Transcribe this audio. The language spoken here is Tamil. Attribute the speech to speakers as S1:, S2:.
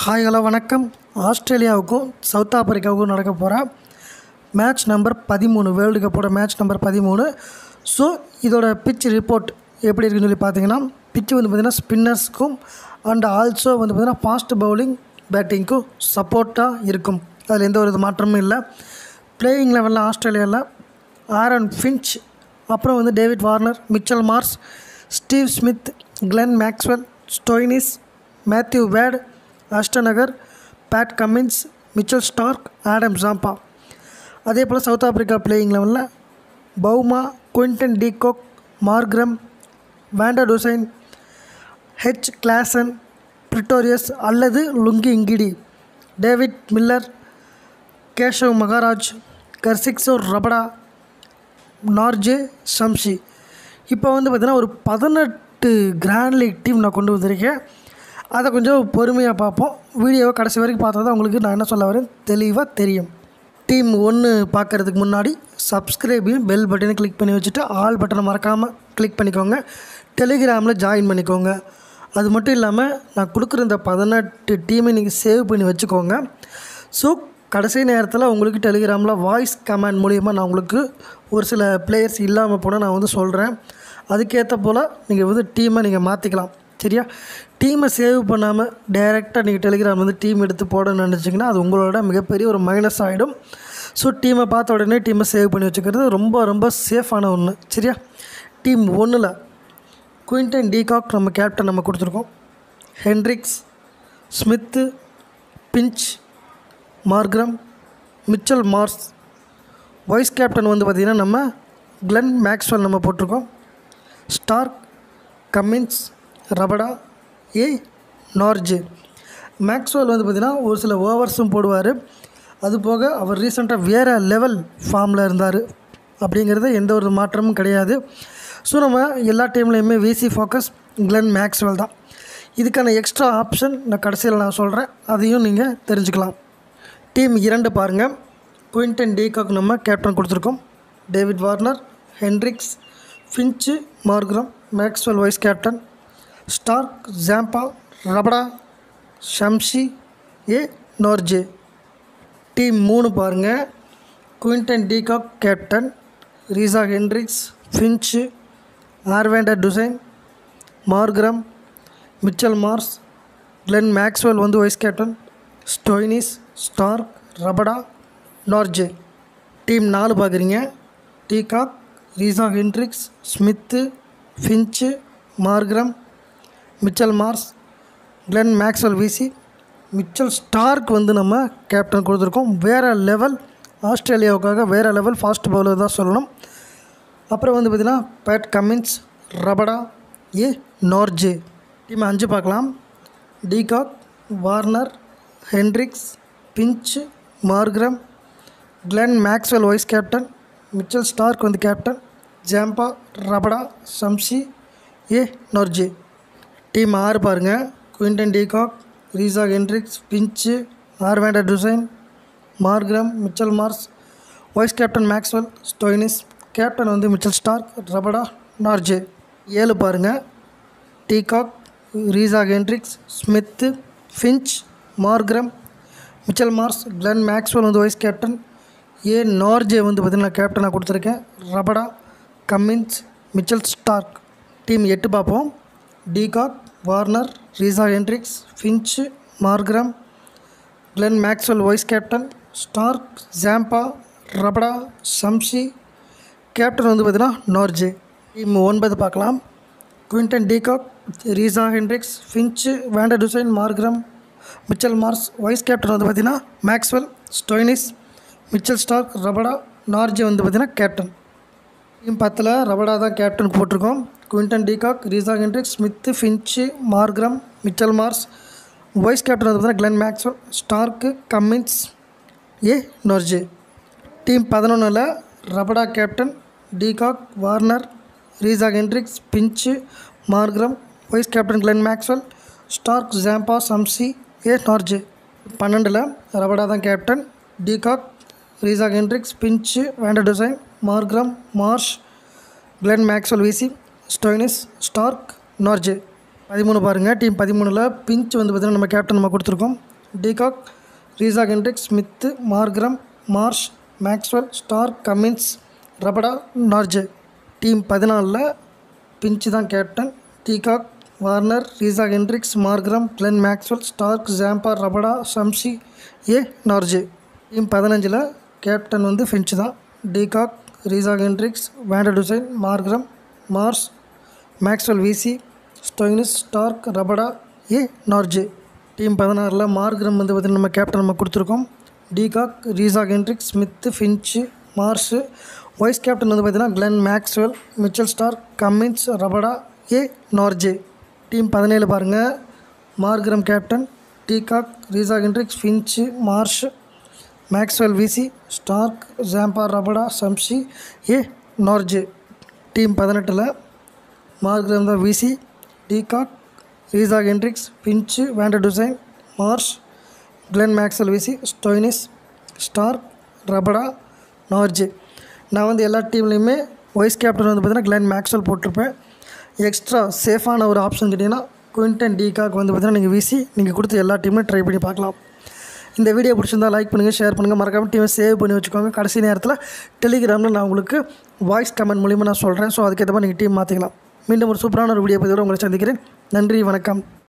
S1: ஹாய் ஹலோ வணக்கம் ஆஸ்திரேலியாவுக்கும் சவுத் ஆப்பிரிக்காவுக்கும் நடக்க போகிற மேட்ச் நம்பர் பதிமூணு வேர்ல்டு கப்போட மேட்ச் நம்பர் பதிமூணு ஸோ இதோட பிச் ரிப்போர்ட் எப்படி இருக்குன்னு சொல்லி பார்த்தீங்கன்னா பிச்சு வந்து பார்த்திங்கன்னா ஸ்பின்னர்ஸ்க்கும் அண்ட் ஆல்சோ வந்து பார்த்திங்கன்னா ஃபாஸ்ட் பவுலிங் பேட்டிங்க்கும் சப்போர்ட்டாக இருக்கும் அதில் எந்த ஒரு இது மாற்றமும் இல்லை பிளேயிங் லெவலில் ஆஸ்திரேலியாவில் ஆரன் ஃபின்ச் அப்புறம் வந்து David Warner Mitchell Marsh Steve Smith Glenn Maxwell Stoinis Matthew Wade Ashton Agar Pat Cummins Mitchell Starc Adam Zampa அதே போல் சவுத் ஆப்பிரிக்கா பிளேயிங் லெவலில் Bavuma Quinton de Kock Markram van der Dussen H Klaasen Pretorius அல்லது Lungi Ngidi David Miller Keshav Maharaj கர்சிக்ஸோ ரபடா நார்ஜே ஷம்ஷி இப்போ வந்து பார்த்திங்கன்னா ஒரு பதினெட்டு கிராண்ட் லீக் டீம் நான் கொண்டு வந்திருக்கேன் அதை கொஞ்சம் பொறுமையாக பார்ப்போம் வீடியோவை கடைசி வரைக்கும் பார்த்தா தான் உங்களுக்கு நான் என்ன சொல்ல வரேன் தெளிவாக தெரியும் டீம் ஒன்று பார்க்குறதுக்கு முன்னாடி சப்ஸ்கிரைபையும் பெல் பட்டனை கிளிக் பண்ணி வச்சுட்டு ஆல் பட்டனை மறக்காமல் கிளிக் பண்ணிக்கோங்க டெலிகிராமில் ஜாயின் பண்ணிக்கோங்க அது மட்டும் இல்லாமல் நான் கொடுக்குற இந்த பதினெட்டு டீமை நீங்கள் சேவ் பண்ணி வச்சுக்கோங்க ஸோ கடைசி நேரத்தில் உங்களுக்கு டெலிகிராமில் வாய்ஸ் கமெண்ட் மூலிமா நான் உங்களுக்கு ஒரு சில பிளேயர்ஸ் இல்லாமல் போனால் நான் வந்து சொல்கிறேன் அதுக்கேற்ற போல் நீங்கள் வந்து டீமை நீங்கள் மாற்றிக்கலாம் சரியா டீமை சேவ் பண்ணாமல் டைரெக்டாக நீங்கள் டெலிகிராம் வந்து டீம் எடுத்து போடணும்னு நினச்சிங்கன்னா அது உங்களோட மிகப்பெரிய ஒரு மைனஸ் ஆகிடும் ஸோ டீமை பார்த்த உடனே டீமை சேவ் பண்ணி வச்சுக்கிறது ரொம்ப ரொம்ப சேஃபான ஒன்று சரியா டீம் ஒன்றில் குயின்டன் டீகாக் நம்ம கேப்டன் நம்ம கொடுத்துருக்கோம் Hendricks Smith Finch Markram Mitchell Marsh vice captain வந்து பார்த்திங்கன்னா நம்ம கிளென் மேக்ஸ்வெல் நம்ம போட்டிருக்கோம் Starc Cummins Rabada A Nortje Maxwell வந்து பார்த்திங்கன்னா ஒரு சில ஓவர்ஸும் போடுவார் அது போக அவர் ரீசெண்டாக வேறு லெவல் ஃபார்மில் இருந்தார் அப்படிங்கிறது எந்த ஒரு மாற்றமும் கிடையாது ஸோ நம்ம எல்லா டீம்லேயுமே விசி ஃபோக்கஸ் கிளென் மேக்ஸ்வெல் தான் இதுக்கான எக்ஸ்ட்ரா ஆப்ஷன் நான் கடைசியில் நான் சொல்கிறேன் அதையும் நீங்கள் தெரிஞ்சுக்கலாம் டீம் இரண்டு பாருங்கள் குவிண்டன் டீகாக் நம்ம கேப்டன் கொடுத்துருக்கோம் David Warner Hendricks Finch Markram Maxwell vice captain Starc Zampa Rabada Shamsi A Nortje team மூணு பாருங்கள் Quinton de Kock captain Reeza Hendricks Finch R van der Dussen Markram Mitchell Marsh Glenn Maxwell வந்து vice captain Stoinis Starc Rabada Nortje team நாலு பார்க்குறீங்க de Kock Reeza Hendricks Smith Finch Markram Mitchell Marsh Glenn Maxwell VC Mitchell Starc வந்து நம்ம கேப்டன் கொடுத்துருக்கோம் வேறு லெவல் ஆஸ்திரேலியாவுக்காக வேறு லெவல் ஃபாஸ்ட் பவுலர் தான் சொல்லணும் அப்புறம் வந்து பார்த்திங்கன்னா Pat Cummins Rabada A Nortje team அஞ்சு பார்க்கலாம் de Kock Warner Hendricks Finch Markram Glenn Maxwell vice captain Mitchell Starc வந்து captain Zampa Rabada Shamsi A Nortje team ஆறு பாருங்கள் Quinton de Kock Reeza Hendricks Finch R van der Dussen Markram Mitchell Marsh vice captain Maxwell Stoinis captain வந்து மிச்சல் ஸ்டார்க் ரபடா நார்ஜே ஏழு பாருங்கள் de Kock Reeza Hendricks Smith Finch Markram Mitchell Marsh Glenn Maxwell வந்து வைஸ் கேப்டன் ஏ நார்ஜே வந்து பார்த்திங்கன்னா கேப்டனாக கொடுத்துருக்கேன் Rabada Cummins Mitchell Starc team எட்டு பார்ப்போம் de Kock Warner Reeza Hendricks Finch Markram Glenn Maxwell vice captain Starc Zampa Rabada Shamsi captain வந்து பார்த்தீங்கன்னா நார்ஜே டீம் ஒன்பது பார்க்கலாம் Quinton de Kock Reeza Hendricks Finch van der Dussen Markram Mitchell Marsh vice captain வந்து பார்த்தீங்கன்னா Maxwell Stoinis Mitchell Starc Rabada Nortje வந்து பார்த்தீங்கன்னா கேப்டன் டீம் பத்தில் ரபடா தான் கேப்டன் போட்டிருக்கோம் Quinton de Kock Reeza Hendricks Smith Finch Markram Mitchell Marsh vice captain வந்து பார்த்தீங்கன்னா Glenn Maxwell Starc Cummins A Nortje team பதினொன்றில் Rabada captain de Kock Warner Reeza Hendricks Finch Markram vice captain Glenn Maxwell Starc Zampa Shamsi A Nortje பன்னெண்டில் ரபடா தான் captain de Kock Reeza Hendricks Finch van der Dussen Markram Marsh Glenn Maxwell VC Stoinis Starc Nortje பதிமூணு பாருங்கள் டீம் பதிமூணில் பிஞ்ச் வந்து பார்த்திங்கன்னா நம்ம கேப்டன் நம்ம கொடுத்துருக்கோம் de Kock Reeza Hendricks Smith Markram Marsh Maxwell Starc Cummins Rabada Nortje team பதினாலில் பிஞ்சு தான் captain de Kock Warner Reeza Hendricks Markram Glenn Maxwell Starc Zampa Rabada Shamsi A Nortje team பதினஞ்சில் கேப்டன் வந்து ஃபின்ச் தான் de Kock Reeza Hendricks van der Dussen Markram Marsh Maxwell VC Stoinis Starc Rabada A Nortje team பதினாறில் மார்க்ரம் வந்து பார்த்திங்கன்னா நம்ம கேப்டன் நம்ம கொடுத்துருக்கோம் de Kock Reeza Hendrick Smith Finch Marsh vice captain வந்து பார்த்திங்கன்னா Glenn Maxwell Mitchell Starc Cummins Rabada A Nortje team பதினேழு பாருங்கள் Markram captain de Kock Reeza Hendricks Finch Marsh Maxwell VC Starc Zampa Rabada Shamsi A Nortje team பதினெட்டில் மார்க்ரம் தான் VC de Kock Reeza Hendricks Finch van der Dussen Marsh Glenn Maxwell VC Stoinis Starc Rabada Nortje நான் வந்து எல்லா டீம்லேயுமே வைஸ் கேப்டன் வந்து பார்த்தீங்கன்னா கிளென் மேக்ஸ்வெல் போட்டிருப்பேன் எக்ஸ்ட்ரா சேஃபான ஒரு ஆப்ஷன் கேட்டிங்கன்னா குவிண்டன் டீகாக் வந்து பார்த்தீங்கன்னா நீங்கள் விசி நீங்கள் கொடுத்த எல்லா டீம்லையும் ட்ரை பண்ணி பார்க்கலாம் இந்த வீடியோ பிடிச்சிருந்தா லைக் பண்ணுங்கள் ஷேர் பண்ணுங்கள் மறக்காமல் டீமை சேவ் பண்ணி வச்சுக்கோங்க கடைசி நேரத்தில் டெலிகிராமில் நான் உங்களுக்கு வாய்ஸ் கமெண்ட் மூலிமா நான் சொல்கிறேன் ஸோ அதுக்கேற்ற மாதிரி நீங்கள் டீம் மாற்றிக்கலாம் மீண்டும் ஒரு சூப்பரான ஒரு வீடியோ பதிவோடு உங்களை சந்திக்கிறேன் நன்றி வணக்கம்